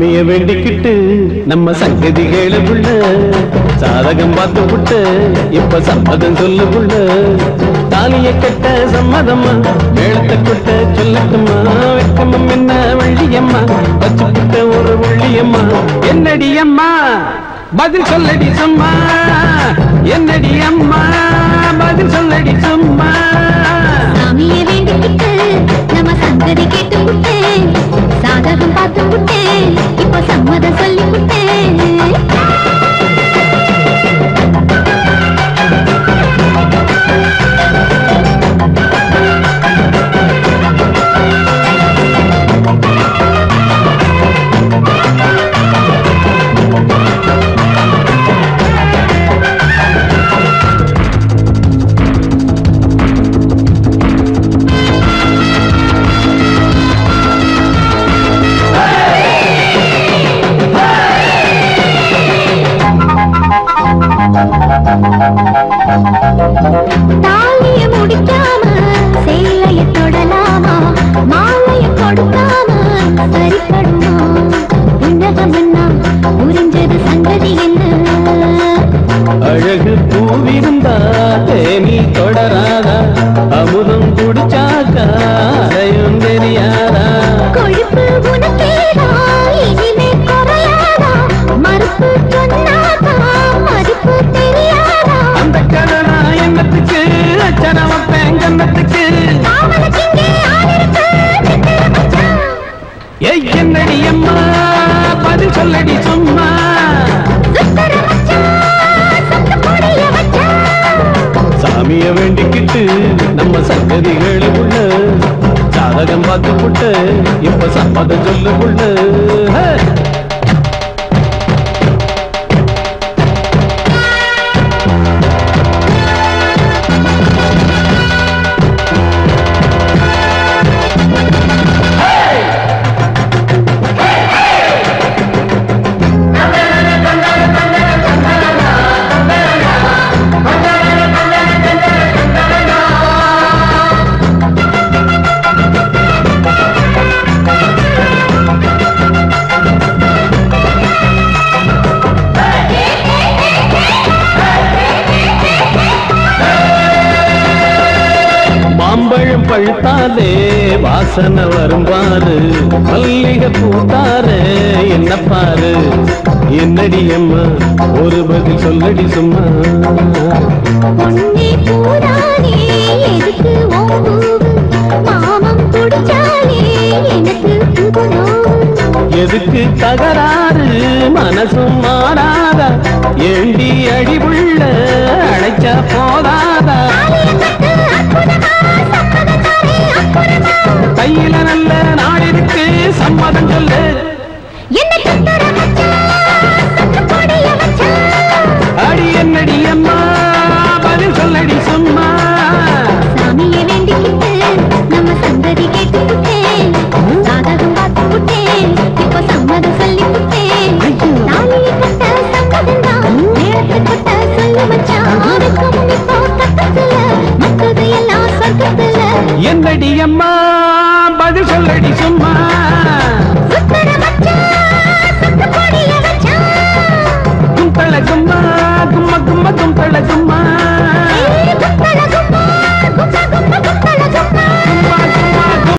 சாமிய வேண்டிக்கிட்டு நம்ம சங்கதிகளை புள்ள சாதகம் பார்த்து புட்டு இப்ப சம்மதம் சொல்லு புள்ள தாலிய கட்ட சம்மதம்மா மேளத்தை கொட்ட சொல்லட்டுமா வெக்கமம் என்ன வள்ளியம்மா வச்சு புட்ட ஒரு வள்ளியம்மா என்னடி அம்மா பதில் சொல்லடி சும்மா என்னடி அம்மா பதில் சொல்லடி சும்மா சாமியை வேண்டிக்கிட்டு நம்ம சங்கதி கேட்டு விட்டேன் சாதகம் பார்த்து விட்டேன் இப்போ சம்மதம் சொல்லி விட்டேன் தாலிய முடிக்காம சேலைய தொடலாமா மாலைய கொடுக்காம சரிப்படுமா உன்னகம் என்ன புரிஞ்சது சங்கதி என்ன அழகு பூவிருந்தா தேனி தொடராதா அமுதம் குடிச்சாக்கா அலையும் தெரியாதா கொழுப்பு உனக்கேதா இனிமே குறையாதா மறுப்பு சொன்னாதா மதிப்பு தெரியாதா அந்த கடனா எண்ணத்துக்கு அச்சரம் வைப்பேன் கண்ணத்துக்கு காவலுக்கிங்கே ஆளிருக்கு சித்திர மச்சான் ஏய் என்னடி அம்மா பதில் சொல்லடி சும்மா சுத்தர மச்சான் சத்து பொடிய மச்சான் சாமிய வேண்டிக்கிட்டு நம்ம சங்கதிகளை உள்ள சாதகம் பார்த்து புட்டு இப்ப சம்மதம் சொல்லு புள்ள ஹே! மாம்பழம் பழுத்தாலே வாசனை வரும் பாரு மல்லிகை பூத்தாரு என்ன பாரு என்னடி அம்மா ஒரு பதில் சொல்லடி சும்மா பொன்னே பூரானே எதுக்கு ஓம்பூவு மாமம் குடிச்சாலே எனக்கு புது எதுக்கு தகராறு மனசும் மாறாதா ஏண்டி அடிவுள்ள அழைச்சா போதாதா கையில நல்ல நாள் இருக்கு சம்மதம் சொல்லு என்ன சுத்தர மச்சான் சத்து பொடிய மச்சான் அடி என்னடி அம்மா பதில் சொல்லடி சும்மா சாமியை வேண்டிக்கிட்டு நம்ம சந்ததி கேட்டு விட்டேன் சாதகம் பார்த்து விட்டேன் இப்போ சம்மதம் சொல்லி விட்டேன் தாலியை கட்ட சம்மதம் தான் மேளத்தை கொட்ட சொல்லு மச்சான் அதுக்கும் இப்போ கட்டத்துல மத்தது எல்லாம் சொர்க்கத்துல என்னடி அம்மா பதில் சொல்லடி சும்மா சுத்தர மச்சான் சத்து பொடிய மச்சான் கும்பள கும்மா கும்ம கும்ம கும்பள கும்மா